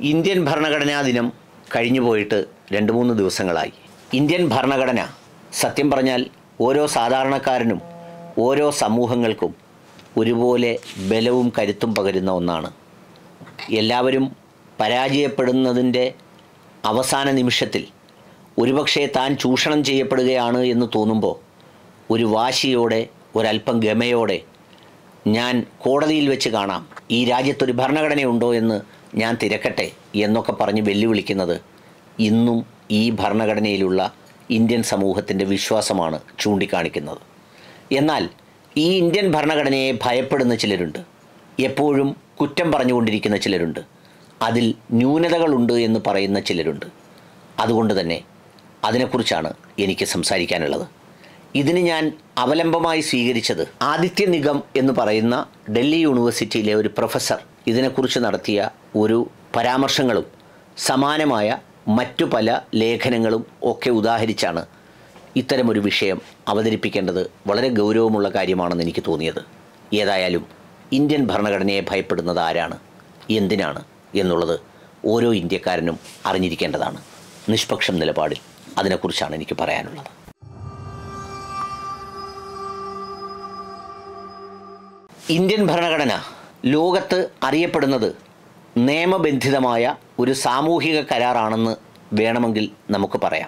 Indian ഭരണഘടനാ ദിനം കഴിഞ്ഞു പോയിട്ട് രണ്ട് മൂന്ന് ദിവസങ്ങളായി ഇന്ത്യൻ ഭരണഘടന സത്യം പറഞ്ഞാൽ ഓരോ സാധാരണക്കാരനും ഓരോ സമൂഹങ്ങൾക്കും ഒരുപോലെ ബലവും കരുത്തും പകരുന്ന ഒന്നാണ് എല്ലാവരും പരാജയപ്പെടുന്നതിൻ്റെ അവസാന നിമിഷത്തിൽ ഒരുപക്ഷെ താൻ ചൂഷണം ചെയ്യപ്പെടുകയാണ് എന്ന് തോന്നുമ്പോൾ ഒരു വാശിയോടെ ഒരല്പം ഗമയോടെ ഞാൻ കോടതിയിൽ വെച്ച് കാണാം ഈ രാജ്യത്തൊരു ഭരണഘടനയുണ്ടോ എന്ന് ഞാൻ തിരക്കട്ടെ എന്നൊക്കെ പറഞ്ഞ് വെല്ലുവിളിക്കുന്നത് ഇന്നും ഈ ഭരണഘടനയിലുള്ള ഇന്ത്യൻ സമൂഹത്തിൻ്റെ വിശ്വാസമാണ് ചൂണ്ടിക്കാണിക്കുന്നത് എന്നാൽ ഈ ഇന്ത്യൻ ഭരണഘടനയെ ഭയപ്പെടുന്ന ചിലരുണ്ട് എപ്പോഴും കുറ്റം പറഞ്ഞുകൊണ്ടിരിക്കുന്ന ചിലരുണ്ട് അതിൽ ന്യൂനതകളുണ്ട് എന്ന് പറയുന്ന ചിലരുണ്ട് അതുകൊണ്ട് തന്നെ അതിനെക്കുറിച്ചാണ് എനിക്ക് സംസാരിക്കാനുള്ളത് ഇതിന് ഞാൻ അവലംബമായി സ്വീകരിച്ചത് ആദിത്യ നിഗം എന്ന് പറയുന്ന ഡൽഹി യൂണിവേഴ്സിറ്റിയിലെ ഒരു പ്രൊഫസർ ഇതിനെക്കുറിച്ച് നടത്തിയ ഒരു പരാമർശങ്ങളും സമാനമായ മറ്റു പല ലേഖനങ്ങളും ഒക്കെ ഉദാഹരിച്ചാണ് ഇത്തരമൊരു വിഷയം അവതരിപ്പിക്കേണ്ടത് വളരെ ഗൗരവമുള്ള കാര്യമാണെന്ന് എനിക്ക് തോന്നിയത് ഏതായാലും ഇന്ത്യൻ ഭരണഘടനയെ ഭയപ്പെടുന്നത് ആരാണ് എന്തിനാണ് എന്നുള്ളത് ഓരോ ഇന്ത്യക്കാരനും അറിഞ്ഞിരിക്കേണ്ടതാണ് നിഷ്പക്ഷം നിലപാടിൽ അതിനെക്കുറിച്ചാണ് എനിക്ക് പറയാനുള്ളത് ഇന്ത്യൻ ഭരണഘടന ലോകത്ത് അറിയപ്പെടുന്നത് നിയമബന്ധിതമായ ഒരു സാമൂഹിക കരാറാണെന്ന് വേണമെങ്കിൽ നമുക്ക് പറയാം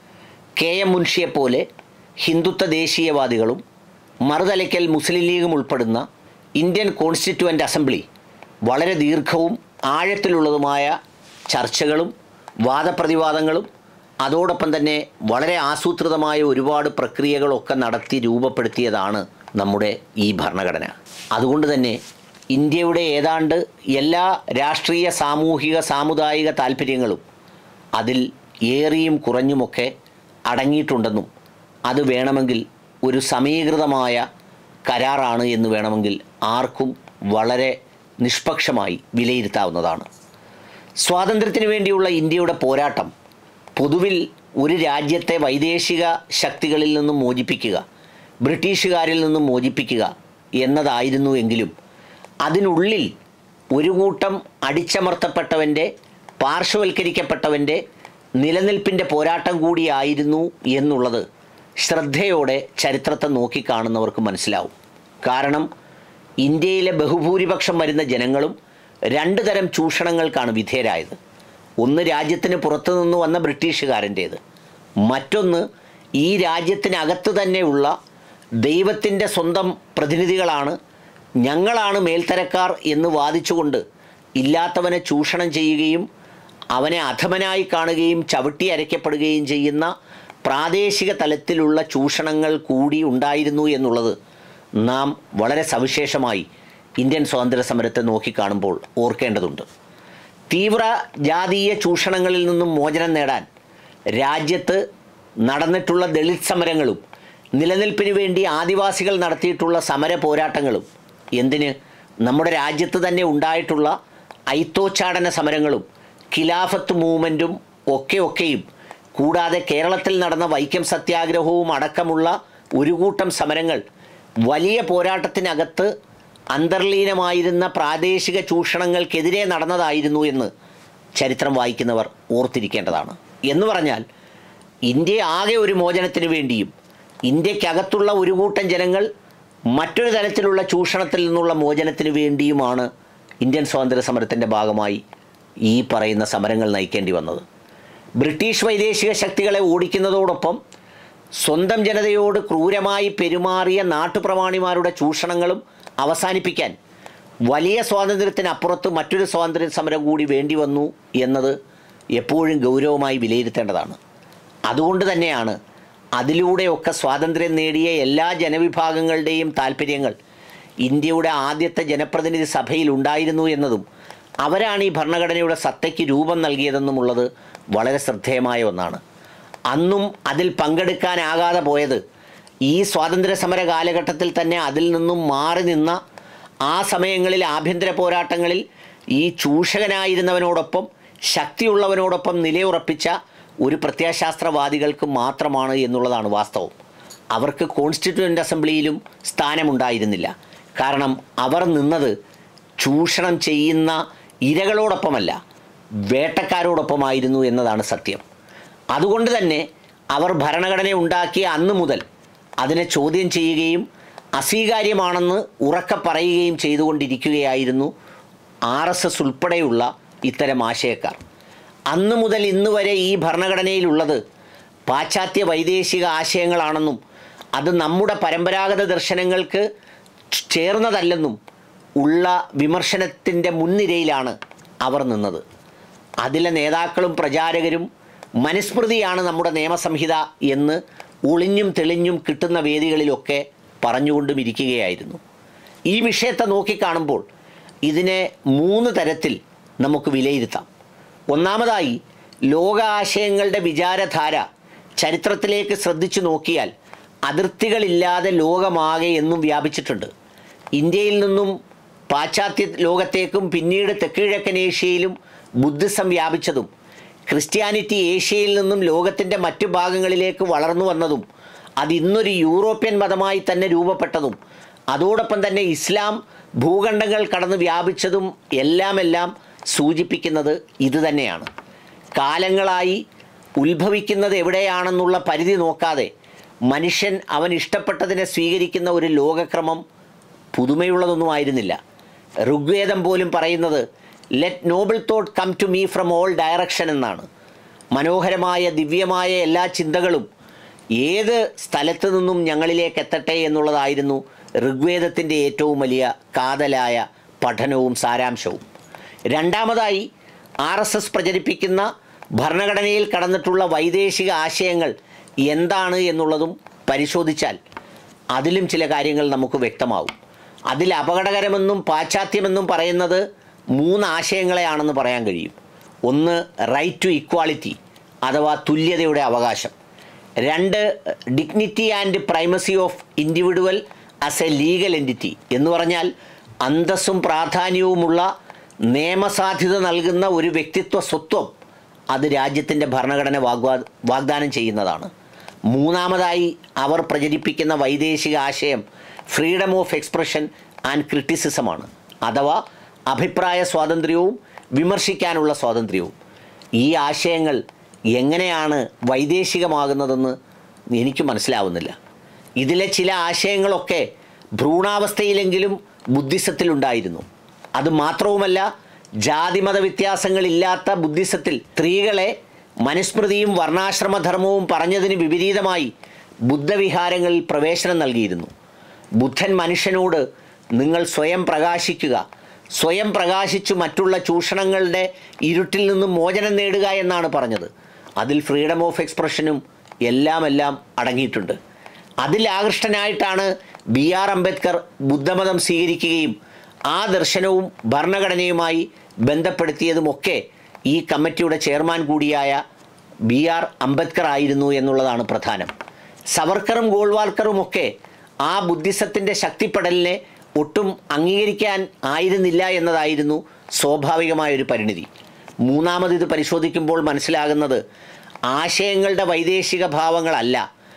കെ എം മുൻഷിയെപ്പോലെ ഹിന്ദുത്വ ദേശീയവാദികളും മറുതലയ്ക്കൽ മുസ്ലിം ലീഗും ഉൾപ്പെടുന്ന ഇന്ത്യൻ കോൺസ്റ്റിറ്റ്യുവൻ്റ് അസംബ്ലി വളരെ ദീർഘവും ആഴത്തിലുള്ളതുമായ ചർച്ചകളും വാദപ്രതിവാദങ്ങളും അതോടൊപ്പം തന്നെ വളരെ ആസൂത്രിതമായ ഒരുപാട് പ്രക്രിയകളൊക്കെ നടത്തി രൂപപ്പെടുത്തിയതാണ് നമ്മുടെ ഈ ഭരണഘടന അതുകൊണ്ട് തന്നെ ഇന്ത്യയുടെ ഏതാണ്ട് എല്ലാ രാഷ്ട്രീയ സാമൂഹിക സാമുദായിക താല്പര്യങ്ങളും അതിൽ ഏറിയും കുറഞ്ഞുമൊക്കെ അടങ്ങിയിട്ടുണ്ടെന്നും അത് വേണമെങ്കിൽ ഒരു സമീകൃതമായ കരാറാണ് എന്ന് വേണമെങ്കിൽ ആർക്കും വളരെ നിഷ്പക്ഷമായി വിലയിരുത്താവുന്നതാണ് സ്വാതന്ത്ര്യത്തിന് വേണ്ടിയുള്ള ഇന്ത്യയുടെ പോരാട്ടം പൊതുവിൽ ഒരു രാജ്യത്തെ വൈദേശിക ശക്തികളിൽ നിന്നും മോചിപ്പിക്കുക ബ്രിട്ടീഷുകാരിൽ നിന്നും മോചിപ്പിക്കുക എന്നതായിരുന്നു എങ്കിലും അതിനുള്ളിൽ ഒരു കൂട്ടം അടിച്ചമർത്തപ്പെട്ടവൻ്റെ പാർശ്വവൽക്കരിക്കപ്പെട്ടവൻ്റെ നിലനിൽപ്പിൻ്റെ പോരാട്ടം കൂടിയായിരുന്നു എന്നുള്ളത് ശ്രദ്ധയോടെ ചരിത്രത്തെ നോക്കിക്കാണുന്നവർക്ക് മനസ്സിലാവും കാരണം ഇന്ത്യയിലെ ബഹുഭൂരിപക്ഷം വരുന്ന ജനങ്ങളും രണ്ട് തരം ചൂഷണങ്ങൾക്കാണ് വിധേയരായത് ഒന്ന് രാജ്യത്തിന് പുറത്തു നിന്ന് വന്ന ബ്രിട്ടീഷുകാരൻ്റേത് മറ്റൊന്ന് ഈ രാജ്യത്തിനകത്ത് തന്നെയുള്ള ദൈവത്തിൻ്റെ സ്വന്തം പ്രതിനിധികളാണ് ഞങ്ങളാണ് മേൽത്തരക്കാർ എന്ന് വാദിച്ചുകൊണ്ട് ഇല്ലാത്തവനെ ചൂഷണം ചെയ്യുകയും അവനെ അധമനായി കാണുകയും ചവിട്ടി അരയ്ക്കപ്പെടുകയും ചെയ്യുന്ന പ്രാദേശിക തലത്തിലുള്ള ചൂഷണങ്ങൾ കൂടി ഉണ്ടായിരുന്നു എന്നുള്ളത് നാം വളരെ സവിശേഷമായി ഇന്ത്യൻ സ്വാതന്ത്ര്യ സമരത്തെ നോക്കിക്കാണുമ്പോൾ ഓർക്കേണ്ടതുണ്ട് തീവ്ര ജാതീയ ചൂഷണങ്ങളിൽ നിന്നും മോചനം നേടാൻ രാജ്യത്ത് നടന്നിട്ടുള്ള ദളിത് സമരങ്ങളും നിലനിൽപ്പിന് വേണ്ടി ആദിവാസികൾ നടത്തിയിട്ടുള്ള സമര പോരാട്ടങ്ങളും എന്തിന് നമ്മുടെ രാജ്യത്ത് തന്നെ ഉണ്ടായിട്ടുള്ള ഐത്തോച്ചാടന സമരങ്ങളും ഖിലാഫത്ത് മൂവ്മെൻറ്റും ഒക്കെ ഒക്കെയും കൂടാതെ കേരളത്തിൽ നടന്ന വൈക്കം സത്യാഗ്രഹവും അടക്കമുള്ള ഒരു കൂട്ടം സമരങ്ങൾ വലിയ പോരാട്ടത്തിനകത്ത് അന്തർലീനമായിരുന്ന പ്രാദേശിക ചൂഷണങ്ങൾക്കെതിരെ നടന്നതായിരുന്നു എന്ന് ചരിത്രം വായിക്കുന്നവർ ഓർത്തിരിക്കേണ്ടതാണ് എന്ന് പറഞ്ഞാൽ ഇന്ത്യ ആകെ ഒരു മോചനത്തിന് വേണ്ടിയും ഇന്ത്യക്കകത്തുള്ള ഒരു കൂട്ടം ജനങ്ങൾ മറ്റൊരു തരത്തിലുള്ള ചൂഷണത്തിൽ നിന്നുള്ള മോചനത്തിന് വേണ്ടിയുമാണ് ഇന്ത്യൻ സ്വാതന്ത്ര്യ സമരത്തിൻ്റെ ഭാഗമായി ഈ പറയുന്ന സമരങ്ങൾ നയിക്കേണ്ടി വന്നത് ബ്രിട്ടീഷ് വൈദേശിക ശക്തികളെ ഓടിക്കുന്നതോടൊപ്പം സ്വന്തം ജനതയോട് ക്രൂരമായി പെരുമാറിയ നാട്ടുപ്രമാണിമാരുടെ ചൂഷണങ്ങളും അവസാനിപ്പിക്കാൻ വലിയ സ്വാതന്ത്ര്യത്തിനപ്പുറത്ത് മറ്റൊരു സ്വാതന്ത്ര്യ സമരം കൂടി വേണ്ടി വന്നു എന്നത് എപ്പോഴും ഗൗരവമായി വിലയിരുത്തേണ്ടതാണ് അതുകൊണ്ട് തന്നെയാണ് അതിലൂടെയൊക്കെ സ്വാതന്ത്ര്യം നേടിയ എല്ലാ ജനവിഭാഗങ്ങളുടെയും താല്പര്യങ്ങൾ ഇന്ത്യയുടെ ആദ്യത്തെ ജനപ്രതിനിധി സഭയിൽ ഉണ്ടായിരുന്നു എന്നതും അവരാണ് ഈ ഭരണഘടനയുടെ സത്തയ്ക്ക് രൂപം നൽകിയതെന്നുമുള്ളത് വളരെ ശ്രദ്ധേയമായ ഒന്നാണ് അന്നും അതിൽ പങ്കെടുക്കാനാകാതെ പോയത് ഈ സ്വാതന്ത്ര്യ സമര കാലഘട്ടത്തിൽ തന്നെ അതിൽ നിന്നും മാറി നിന്ന ആ സമയങ്ങളിൽ ആഭ്യന്തര പോരാട്ടങ്ങളിൽ ഈ ചൂഷകനായിരുന്നവനോടൊപ്പം ശക്തിയുള്ളവനോടൊപ്പം നിലയുറപ്പിച്ച ഒരു പ്രത്യയശാസ്ത്രവാദികൾക്ക് മാത്രമാണ് എന്നുള്ളതാണ് വാസ്തവം അവർക്ക് കോൺസ്റ്റിറ്റ്യൂവൻ്റ് അസംബ്ലിയിലും സ്ഥാനമുണ്ടായിരുന്നില്ല കാരണം അവർ നിന്നത് ചൂഷണം ചെയ്യുന്ന ഇരകളോടൊപ്പമല്ല വേട്ടക്കാരോടൊപ്പമായിരുന്നു എന്നതാണ് സത്യം അതുകൊണ്ട് തന്നെ അവർ ഭരണഘടന ഉണ്ടാക്കിയ അന്ന് മുതൽ അതിനെ ചോദ്യം ചെയ്യുകയും അസ്വീകാര്യമാണെന്ന് ഉറക്കെ പറയുകയും ചെയ്തുകൊണ്ടിരിക്കുകയായിരുന്നു ആർ എസ് എസ് ഉൾപ്പെടെയുള്ള ഇത്തരം ആശയക്കാർ അന്ന് മുതൽ ഇന്ന് വരെ ഈ ഭരണഘടനയിലുള്ളത് പാശ്ചാത്യ വൈദേശിക ആശയങ്ങളാണെന്നും അത് നമ്മുടെ പരമ്പരാഗത ദർശനങ്ങൾക്ക് ചേർന്നതല്ലെന്നും ഉള്ള വിമർശനത്തിൻ്റെ മുൻനിരയിലാണ് അവർ നിന്നത് അതിലെ നേതാക്കളും പ്രചാരകരും മനുസ്മൃതിയാണ് നമ്മുടെ നിയമസംഹിത എന്ന് ഒളിഞ്ഞും തെളിഞ്ഞും കിട്ടുന്ന വേദികളിലൊക്കെ പറഞ്ഞുകൊണ്ടും ഇരിക്കുകയായിരുന്നു ഈ വിഷയത്തെ നോക്കിക്കാണുമ്പോൾ ഇതിനെ മൂന്ന് തരത്തിൽ നമുക്ക് വിലയിരുത്താം ഒന്നാമതായി ലോക ആശയങ്ങളുടെ വിചാരധാര ചരിത്രത്തിലേക്ക് ശ്രദ്ധിച്ചു നോക്കിയാൽ അതിർത്തികളില്ലാതെ ലോകമാകെ എന്നും വ്യാപിച്ചിട്ടുണ്ട് ഇന്ത്യയിൽ നിന്നും പാശ്ചാത്യ ലോകത്തേക്കും പിന്നീട് തെക്കിഴക്കൻ ഏഷ്യയിലും ബുദ്ധിസം വ്യാപിച്ചതും ക്രിസ്ത്യാനിറ്റി ഏഷ്യയിൽ നിന്നും ലോകത്തിൻ്റെ മറ്റു ഭാഗങ്ങളിലേക്ക് വളർന്നു വന്നതും അത് ഇന്നൊരു യൂറോപ്യൻ മതമായി തന്നെ രൂപപ്പെട്ടതും അതോടൊപ്പം തന്നെ ഇസ്ലാം ഭൂഖണ്ഡങ്ങൾ കടന്ന് വ്യാപിച്ചതും എല്ലാമെല്ലാം സൂചിപ്പിക്കുന്നത് ഇത് തന്നെയാണ് കാലങ്ങളായി ഉത്ഭവിക്കുന്നത് എവിടെയാണെന്നുള്ള പരിധി നോക്കാതെ മനുഷ്യൻ അവൻ ഇഷ്ടപ്പെട്ടതിനെ സ്വീകരിക്കുന്ന ഒരു ലോകക്രമം പുതുമയുള്ളതൊന്നും ആയിരുന്നില്ല ഋഗ്വേദം പോലും പറയുന്നത് let noble thought come to me from all direction എന്നാണ് മനോഹരമായ ദിവ്യമായ എല്ലാ ചിന്തകളും ഏത് സ്ഥലത്തു നിന്നും ഞങ്ങളിലേക്ക് എത്തട്ടെ എന്നുള്ളതായിരുന്നു ഋഗ്വേദത്തിൻ്റെ ഏറ്റവും വലിയ കാതലായ പഠനവും സാരാംശവും രണ്ടാമതായി ആർ എസ് എസ് പ്രചരിപ്പിക്കുന്ന ഭരണഘടനയിൽ കടന്നിട്ടുള്ള വൈദേശിക ആശയങ്ങൾ എന്താണ് എന്നുള്ളതും പരിശോധിച്ചാൽ അതിലും ചില കാര്യങ്ങൾ നമുക്ക് വ്യക്തമാവും അതിൽ അപകടകരമെന്നും പാശ്ചാത്യമെന്നും പറയുന്നത് മൂന്ന് ആശയങ്ങളെയാണെന്ന് പറയാൻ കഴിയും ഒന്ന് റൈറ്റ് ടു ഇക്വാളിറ്റി അഥവാ തുല്യതയുടെ അവകാശം രണ്ട് dignity and primacy of individual as a legal entity എന്ന് പറഞ്ഞാൽ അന്തസ്സും പ്രാധാന്യവുമുള്ള നിയമസാധ്യത നൽകുന്ന ഒരു വ്യക്തിത്വ സ്വത്വം അത് രാജ്യത്തിൻ്റെ ഭരണഘടന വാഗ്വാ വാഗ്ദാനം ചെയ്യുന്നതാണ് മൂന്നാമതായി അവർ പ്രചരിപ്പിക്കുന്ന വൈദേശിക ആശയം ഫ്രീഡം ഓഫ് എക്സ്പ്രഷൻ ആൻഡ് ക്രിറ്റിസിസമാണ് അഥവാ അഭിപ്രായ സ്വാതന്ത്ര്യവും വിമർശിക്കാനുള്ള സ്വാതന്ത്ര്യവും ഈ ആശയങ്ങൾ എങ്ങനെയാണ് വൈദേശികമാകുന്നതെന്ന് എനിക്ക് മനസ്സിലാവുന്നില്ല ഇതിലെ ചില ആശയങ്ങളൊക്കെ ഭ്രൂണാവസ്ഥയിലെങ്കിലും ബുദ്ധിസത്തിലുണ്ടായിരുന്നു അത് മാത്രവുമല്ല ജാതിമത വ്യത്യാസങ്ങളില്ലാത്ത ബുദ്ധിസത്തിൽ സ്ത്രീകളെ മനുസ്മൃതിയും വർണ്ണാശ്രമധർമ്മവും പറഞ്ഞതിന് വിപരീതമായി ബുദ്ധവിഹാരങ്ങളിൽ പ്രവേശനം നൽകിയിരുന്നു ബുദ്ധൻ മനുഷ്യനോട് നിങ്ങൾ സ്വയം പ്രകാശിക്കുക സ്വയം പ്രകാശിച്ചു മറ്റുള്ള ചൂഷണങ്ങളുടെ ഇരുട്ടിൽ നിന്നും മോചനം നേടുക എന്നാണ് പറഞ്ഞത് അതിൽ ഫ്രീഡം ഓഫ് എക്സ്പ്രഷനും എല്ലാം എല്ലാം അടങ്ങിയിട്ടുണ്ട് അതിൽ ആകൃഷ്ടനായിട്ടാണ് ബി ആർ അംബേദ്കർ ബുദ്ധമതം സ്വീകരിക്കുകയും ആ ദർശനവും ഭരണഘടനയുമായി ബന്ധപ്പെടുത്തിയതുമൊക്കെ ഈ കമ്മിറ്റിയുടെ ചെയർമാൻ കൂടിയായ ബി ആർ അംബേദ്കർ ആയിരുന്നു എന്നുള്ളതാണ് പ്രധാനം സവർക്കറും ഗോൾവാൾക്കറുമൊക്കെ ആ ബുദ്ധിസത്തിൻ്റെ ശക്തിപ്പെടലിനെ ഒട്ടും അംഗീകരിക്കാൻ ആയിരുന്നില്ല എന്നതായിരുന്നു സ്വാഭാവികമായൊരു പരിണിതി മൂന്നാമത് ഇത് പരിശോധിക്കുമ്പോൾ മനസ്സിലാകുന്നത് ആശയങ്ങളുടെ വൈദേശിക ഭാവങ്ങളല്ല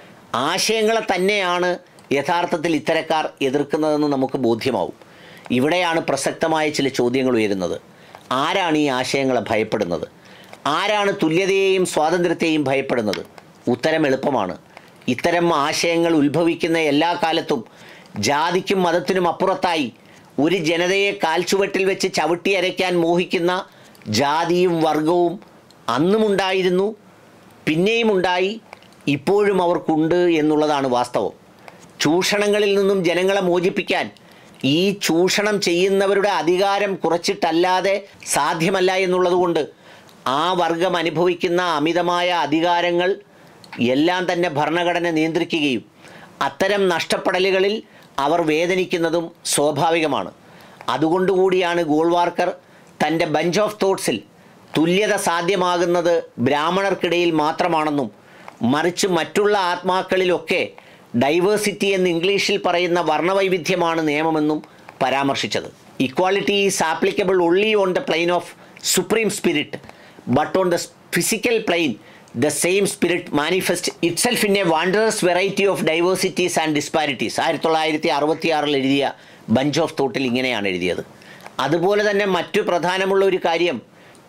ആശയങ്ങളെ തന്നെയാണ് യഥാർത്ഥത്തിൽ ഇത്തരക്കാർ എതിർക്കുന്നതെന്ന് നമുക്ക് ബോധ്യമാവും ഇവിടെയാണ് പ്രസക്തമായ ചില ചോദ്യങ്ങൾ ഉയരുന്നത് ആരാണ് ഈ ആശയങ്ങളെ ഭയപ്പെടുന്നത് ആരാണ് തുല്യതയെയും സ്വാതന്ത്ര്യത്തെയും ഭയപ്പെടുന്നത് ഉത്തരം എളുപ്പമാണ് ഇത്തരം ആശയങ്ങൾ ഉത്ഭവിക്കുന്ന എല്ലാ കാലത്തും ജാതിക്കും മതത്തിനും അപ്പുറത്തായി ഒരു ജനതയെ കാൽച്ചുവട്ടിൽ വെച്ച് ചവിട്ടിയരയ്ക്കാൻ മോഹിക്കുന്ന ജാതിയും വർഗവും അന്നുമുണ്ടായിരുന്നു പിന്നെയും ഉണ്ടായി ഇപ്പോഴും അവർക്കുണ്ട് എന്നുള്ളതാണ് വാസ്തവം ചൂഷണങ്ങളിൽ നിന്നും ജനങ്ങളെ മോചിപ്പിക്കാൻ ഈ ചൂഷണം ചെയ്യുന്നവരുടെ അധികാരം കുറച്ചിട്ടല്ലാതെ സാധ്യമല്ല എന്നുള്ളതുകൊണ്ട് ആ വർഗം അനുഭവിക്കുന്ന അമിതമായ അധികാരങ്ങൾ എല്ലാം തന്നെ ഭരണഘടന നിയന്ത്രിക്കുകയും അത്തരം നഷ്ടപ്പെടലുകളിൽ അവർ വേദനിക്കുന്നതും സ്വാഭാവികമാണ് അതുകൊണ്ടുകൂടിയാണ് ഗോൾവാർക്കർ തൻ്റെ ബഞ്ച് ഓഫ് തോട്ട്സിൽ തുല്യത സാധ്യമാകുന്നത് ബ്രാഹ്മണർക്കിടയിൽ മാത്രമാണെന്നും മറിച്ച് മറ്റുള്ള ആത്മാക്കളിലൊക്കെ ഡൈവേഴ്സിറ്റി എന്ന് ഇംഗ്ലീഷിൽ പറയുന്ന വർണ്ണവൈവിധ്യമാണ് നിയമമെന്നും പരാമർശിച്ചത് equality is applicable only on the plane of supreme spirit but on the physical plane the same spirit manifest itself in a wondrous variety of diversities and disparities ആയിരത്തി തൊള്ളായിരത്തി അറുപത്തി ആറിൽ എഴുതിയ ബഞ്ച് ഓഫ് തോട്ടിൽ ഇങ്ങനെയാണ് എഴുതിയത് അതുപോലെ തന്നെ മറ്റു പ്രധാനമുള്ള ഒരു കാര്യം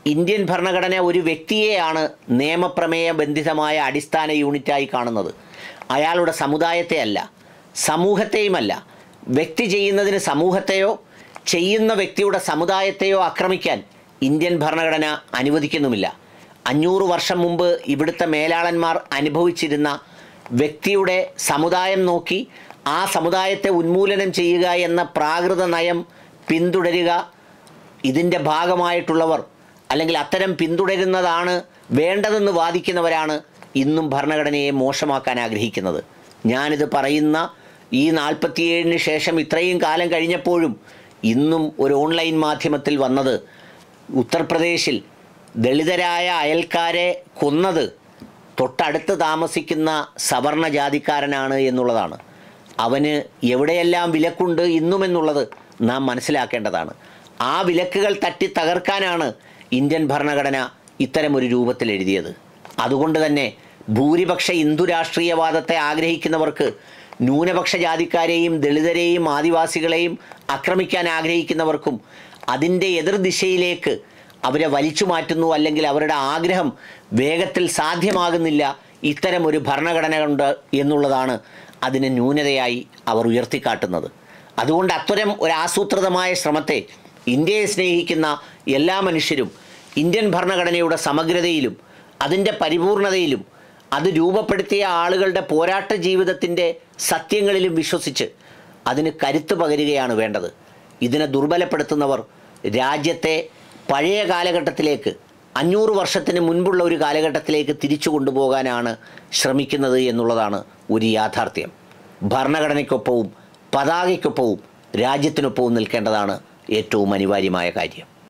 ഇന്ത്യൻ ഭരണഘടന ഒരു വ്യക്തിയെയാണ് നിയമപ്രമേയ ബന്ധിതമായ അടിസ്ഥാന യൂണിറ്റായി കാണുന്നത് അയാളുടെ സമുദായത്തെ അല്ല സമൂഹത്തെയുമല്ല വ്യക്തി ചെയ്യുന്നതിന് സമൂഹത്തെയോ ചെയ്യുന്ന വ്യക്തിയുടെ സമുദായത്തെയോ ആക്രമിക്കാൻ ഇന്ത്യൻ ഭരണഘടന അനുവദിക്കുന്നുമില്ല അഞ്ഞൂറ് വർഷം മുമ്പ് ഇവിടുത്തെ മേലാളന്മാർ അനുഭവിച്ചിരുന്ന വ്യക്തിയുടെ സമുദായം നോക്കി ആ സമുദായത്തെ ഉന്മൂലനം ചെയ്യുക എന്ന പ്രാകൃത നയം പിന്തുടരുക ഇതിൻ്റെ ഭാഗമായിട്ടുള്ളവർ അല്ലെങ്കിൽ അത്തരം പിന്തുടരുന്നതാണ് വേണ്ടതെന്ന് വാദിക്കുന്നവരാണ് ഇന്നും ഭരണഘടനയെ മോശമാക്കാൻ ആഗ്രഹിക്കുന്നത് ഞാനിത് പറയുന്ന ഈ നാൽപ്പത്തിയേഴിന് ശേഷം ഇത്രയും കാലം കഴിഞ്ഞപ്പോഴും ഇന്നും ഒരു ഓൺലൈൻ മാധ്യമത്തിൽ വന്നത് ഉത്തർപ്രദേശിൽ ദളിതരായ അയൽക്കാരെ കൊന്നത് തൊട്ടടുത്ത് താമസിക്കുന്ന സവർണ ജാതിക്കാരനാണ് എന്നുള്ളതാണ് അവന് എവിടെയെല്ലാം വിലക്കുണ്ട് ഇന്നുമെന്നുള്ളത് നാം മനസ്സിലാക്കേണ്ടതാണ് ആ വിലക്കുകൾ തട്ടി തകർക്കാനാണ് ഇന്ത്യൻ ഭരണഘടന ഇത്തരമൊരു രൂപത്തിൽ എഴുതിയത് അതുകൊണ്ട് തന്നെ ഭൂരിപക്ഷ ഹിന്ദു രാഷ്ട്രീയവാദത്തെ ആഗ്രഹിക്കുന്നവർക്ക് ന്യൂനപക്ഷ ജാതിക്കാരെയും ദളിതരെയും ആദിവാസികളെയും ആക്രമിക്കാൻ ആഗ്രഹിക്കുന്നവർക്കും അതിൻ്റെ എതിർദിശയിലേക്ക് അവരെ വലിച്ചു മാറ്റുന്നു അല്ലെങ്കിൽ അവരുടെ ആഗ്രഹം വേഗത്തിൽ സാധ്യമാകുന്നില്ല ഇത്തരം ഒരു ഭരണഘടന കൊണ്ട് എന്നുള്ളതാണ് അതിന് ന്യൂനതയായി അവർ ഉയർത്തിക്കാട്ടുന്നത് അതുകൊണ്ട് അത്തരം ഒരു ആസൂത്രിതമായ ശ്രമത്തെ ഇന്ത്യയെ സ്നേഹിക്കുന്ന എല്ലാ മനുഷ്യരും ഇന്ത്യൻ ഭരണഘടനയുടെ സമഗ്രതയിലും അതിൻ്റെ പരിപൂർണതയിലും അത് രൂപപ്പെടുത്തിയ ആളുകളുടെ പോരാട്ട ജീവിതത്തിൻ്റെ സത്യങ്ങളിലും വിശ്വസിച്ച് അതിന് കരുത്ത് പകരുകയാണ് വേണ്ടത് ഇതിനെ ദുർബലപ്പെടുത്തുന്നവർ രാജ്യത്തെ പഴയ കാലഘട്ടത്തിലേക്ക് അഞ്ഞൂറ് വർഷത്തിന് മുൻപുള്ള ഒരു കാലഘട്ടത്തിലേക്ക് തിരിച്ചു കൊണ്ടുപോകാനാണ് ശ്രമിക്കുന്നത് എന്നുള്ളതാണ് ഒരു യാഥാർത്ഥ്യം ഭരണഘടനയ്ക്കൊപ്പവും പതാകയ്ക്കൊപ്പവും രാജ്യത്തിനൊപ്പവും നിൽക്കേണ്ടതാണ് ഏറ്റവും അനിവാര്യമായ കാര്യം